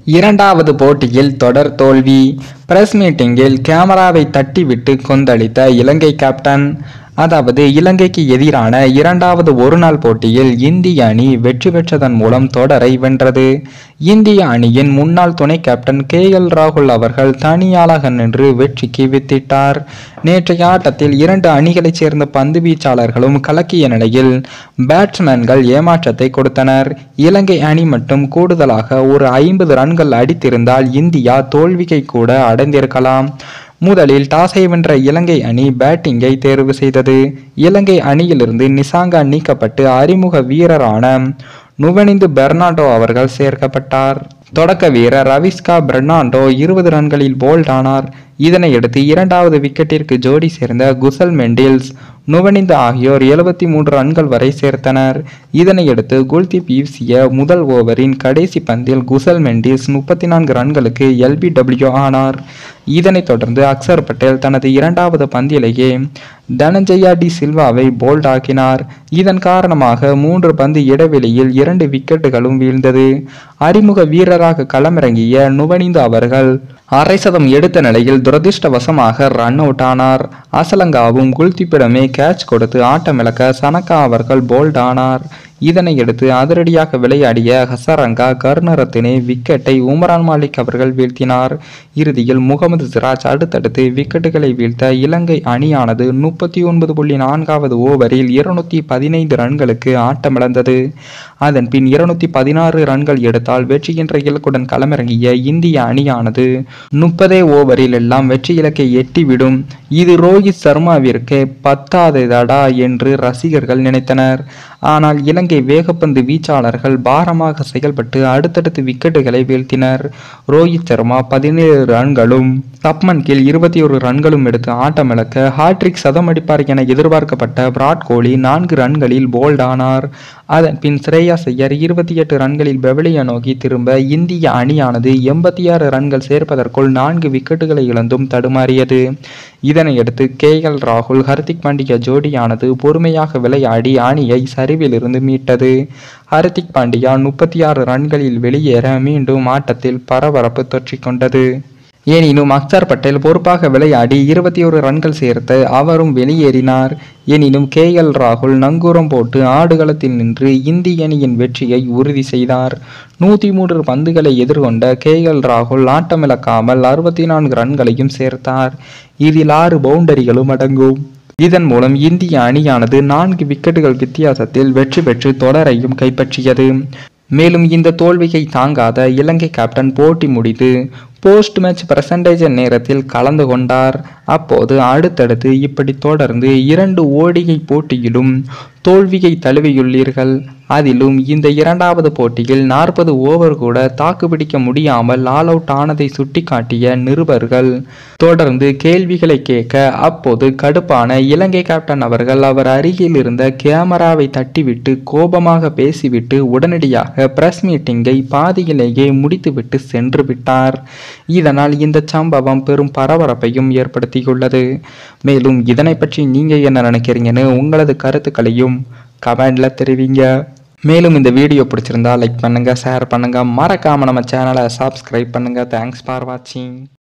இரண்டாவது போட்டியில் தொடர் தோல்வி பிரஸ் மீட்டிங்கில் கேமராவை தட்டிவிட்டு கொந்தளித்த இலங்கை கேப்டன் அதாவது இலங்கைக்கு எதிரான இரண்டாவது ஒருநாள் போட்டியில் இந்திய அணி வெற்றி பெற்றதன் மூலம் தொடரை வென்றது இந்திய அணியின் முன்னாள் துணை கேப்டன் கே எல் ராகுல் அவர்கள் தனியாளாக நின்று வெற்றிக்கு வித்திட்டார் நேற்றைய ஆட்டத்தில் இரண்டு அணிகளைச் சேர்ந்த பந்து வீச்சாளர்களும் கலக்கிய நிலையில் பேட்ஸ்மேன்கள் ஏமாற்றத்தை கொடுத்தனர் இலங்கை அணி மட்டும் கூடுதலாக ஒரு ஐம்பது ரன்கள் அடித்திருந்தால் இந்தியா தோல்வியை கூட அடைந்திருக்கலாம் முதலில் டாஸை வென்ற இலங்கை அணி பேட்டிங்கை தேர்வு செய்தது இலங்கை அணியிலிருந்து நிசாங்கா நீக்கப்பட்டு அறிமுக வீரரான நுவனிந்து பெர்னாண்டோ அவர்கள் சேர்க்கப்பட்டார் தொடக்க வீரர் ரவிஸ்கா பெர்னாண்டோ இருபது ரன்களில் போல்ட் ஆனார் இதனையடுத்து இரண்டாவது விக்கெட்டிற்கு ஜோடி சேர்ந்த குசல் மெண்டில்ஸ் நுவனிந்து ஆகியோர் எழுபத்தி மூன்று ரன்கள் வரை சேர்த்தனர் இதனையடுத்து குல்தீப் வீசிய முதல் ஓவரின் கடைசி பந்தில் குசல் மெண்டிஸ் முப்பத்தி நான்கு ரன்களுக்கு எல்பிடபிள்யூ ஆனார் இதனைத் தொடர்ந்து அக்சர் பட்டேல் தனது இரண்டாவது பந்திலேயே தனஞ்சயா டி சில்வாவை போல்ட் ஆக்கினார் இதன் காரணமாக மூன்று பந்து இடைவெளியில் இரண்டு விக்கெட்டுகளும் வீழ்ந்தது அறிமுக வீரராக களமிறங்கிய நுவனிந்து அவர்கள் அரை சதம் எடுத்த நிலையில் துரதிர்ஷ்டவசமாக ரன் அவுட் ஆனார் அசலங்காவும் குல்தீப்பிடமே கேட்ச் கொடுத்து ஆட்டமிழக்க சனக்கா அவர்கள் போல்ட் ஆனார் இதனையடுத்து அதிரடியாக விளையாடிய ஹசரங்கா கருணரத்தினே விக்கெட்டை உமரான் மாலிக் அவர்கள் வீழ்த்தினார் இறுதியில் முகமது சிராஜ் அடுத்தடுத்து விக்கெட்டுகளை வீழ்த்த இலங்கை அணியானது முப்பத்தி ஒன்பது புள்ளி நான்காவது ஓவரில் இருநூத்தி பதினைந்து ரன்களுக்கு ஆட்டமிழந்தது அதன் பின் இருநூத்தி பதினாறு ரன்கள் எடுத்தால் வெற்றி என்ற இலக்குடன் களமிறங்கிய இந்திய அணியானது முப்பதே ஓவரில் எல்லாம் வெற்றி இலக்கை எட்டிவிடும் இது ரோஹித் சர்மாவிற்கு பத்தாததடா என்று ரசிகர்கள் நினைத்தனர் ஆனால் இலங்கை வேகப்பந்து வீச்சாளர்கள் பாரமாக செயல்பட்டு அடுத்தடுத்து விக்கெட்டுகளை வீழ்த்தினர் ரோஹித் சர்மா பதினேழு ரன்களும் தப்மன் கீழ் இருபத்தி ஒரு ரன்களும் எடுத்து ஆட்டமிழக்க ஹாட்ரிக் சதம் அடிப்பார் என எதிர்பார்க்கப்பட்ட விராட் கோலி நான்கு ரன்களில் போல்ட் ஆனார் அதன் பின் ஸ்ரேயா ஐயர் இருபத்தி எட்டு ரன்களில் பெவலியை நோக்கி திரும்ப இந்திய அணியானது எண்பத்தி ஆறு ரன்கள் சேர்ப்பதற்குள் நான்கு விக்கெட்டுகளை இழந்தும் தடுமாறியது இதனையடுத்து கே எல் ராகுல் ஹர்திக் பாண்டியா ஜோடியானது பொறுமையாக விளையாடி அணியை சரிவிலிருந்து மீட்டது ஹர்திக் பாண்டியா முப்பத்தி ஆறு ரன்களில் வெளியேற மீண்டும் ஆட்டத்தில் பரபரப்பு தொற்றிக்கொண்டது எனினும் அக்சர் பட்டேல் பொறுப்பாக விளையாடி இருபத்தி ஒரு ரன்கள் சேர்த்து அவரும் வெளியேறினார் எனினும் கே எல் ராகுல் நங்கூரம் போட்டு ஆடுகளத்தில் நின்று இந்திய அணியின் வெற்றியை உறுதி செய்தார் நூற்றி மூன்று பந்துகளை எதிர்கொண்ட கே எல் ராகுல் ஆட்டமிழக்காமல் அறுபத்தி நான்கு ரன்களையும் சேர்த்தார் இதில் ஆறு பவுண்டரிகளும் அடங்கும் இதன் மூலம் இந்திய அணியானது நான்கு விக்கெட்டுகள் வித்தியாசத்தில் வெற்றி பெற்று தொடரையும் கைப்பற்றியது மேலும் இந்த தோல்வியை தாங்காத இலங்கை கேப்டன் போட்டி முடித்து போஸ்ட் மேட்ச் பிரசன்டேஜ் நேரத்தில் கலந்து கொண்டார் அப்போது அடுத்தடுத்து இப்படி தொடர்ந்து இரண்டு ஓடிகை போட்டியிலும் தோல்வியை தழுவியுள்ளீர்கள் அதிலும் இந்த இரண்டாவது போட்டியில் நாற்பது ஓவர் கூட தாக்குப்பிடிக்க முடியாமல் ஆல் அவுட் ஆனதை சுட்டிக்காட்டிய நிருபர்கள் தொடர்ந்து கேள்விகளை கேட்க அப்போது கடுப்பான இலங்கை கேப்டன் அவர்கள் அவர் அருகில் இருந்த கேமராவை தட்டிவிட்டு கோபமாக பேசிவிட்டு உடனடியாக பிரஸ் மீட்டிங்கை பாதியிலேயே முடித்துவிட்டு சென்று விட்டார் இதனால் இந்த சம்பவம் பெரும் பரபரப்பையும் ஏற்படுத்தியுள்ளது மேலும் இதனை பற்றி நீங்க என்ன நினைக்கிறீங்கன்னு உங்களது கருத்துக்களையும் கமெண்ட்ல தெரிவிங்க மேலும் இந்த வீடியோ பிடிச்சிருந்தா லைக் பண்ணுங்க ஷேர் பண்ணுங்க மறக்காம நம்ம சேனலை சப்ஸ்கிரைப் பண்ணுங்க தேங்க்ஸ் ஃபார் வாட்சிங்